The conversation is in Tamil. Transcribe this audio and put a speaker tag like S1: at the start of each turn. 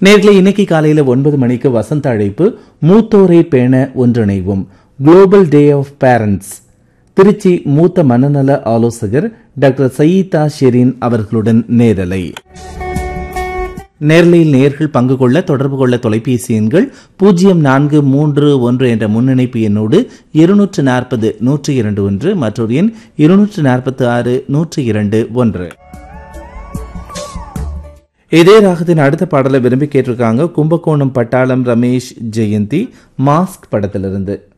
S1: நேர்களை இன்னைக்கு காலையில ஒன்பது மணிக்கு வசந்த அழைப்பு மூத்தோரை பேண ஒன்றிணைவோம் global day of parents Trichy மூத்த மனநல ஆலோசகர் டாக்டர் சயீதா ஷெரீன் அவர்களுடன் நேரலை நேர்லையில் நேர்கள் பங்கு கொள்ள தொடர்பு கொள்ள தொலைபேசி எண்கள் பூஜ்ஜியம் நான்கு மூன்று ஒன்று என்ற முன்னிணைப்பு எண்ணோடு இருநூற்று நாற்பது நூற்றி இரண்டு ஒன்று மற்றொரு எண் இருநூற்று நாற்பத்தி ஆறு நூற்றி இரண்டு ஒன்று இதே ராகத்தின் அடுத்த பாடலை விரும்பி கேட்டிருக்காங்க கும்பகோணம் பட்டாளம் ரமேஷ் ஜெயந்தி மாஸ்க் படத்திலிருந்து